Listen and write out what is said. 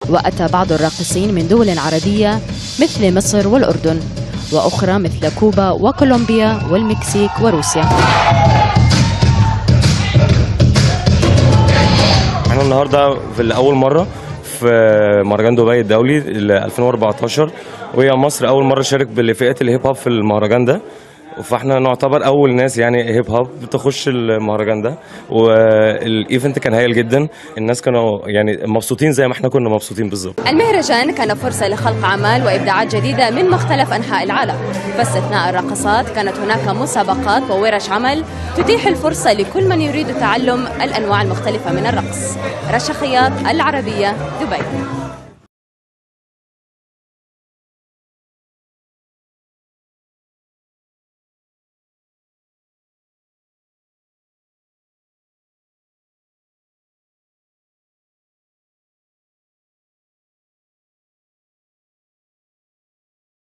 وأتى بعض الراقصين من دول عربية مثل مصر والأردن وأخرى مثل كوبا وكولومبيا والمكسيك وروسيا احنا النهارده في اول مره في مهرجان دبي الدولي ل 2014 وهي مصر اول مره تشارك بالفئات الهيب هوب في المهرجان ده فاحنا نعتبر اول ناس يعني هيب هوب بتخش المهرجان ده والايفنت كان هايل جدا الناس كانوا يعني مبسوطين زي ما احنا كنا مبسوطين بالظبط المهرجان كان فرصة لخلق أعمال وإبداعات جديدة من مختلف أنحاء العالم باستثناء الرقصات كانت هناك مسابقات وورش عمل تتيح الفرصة لكل من يريد تعلم الأنواع المختلفة من الرقص رشا خياط العربية دبي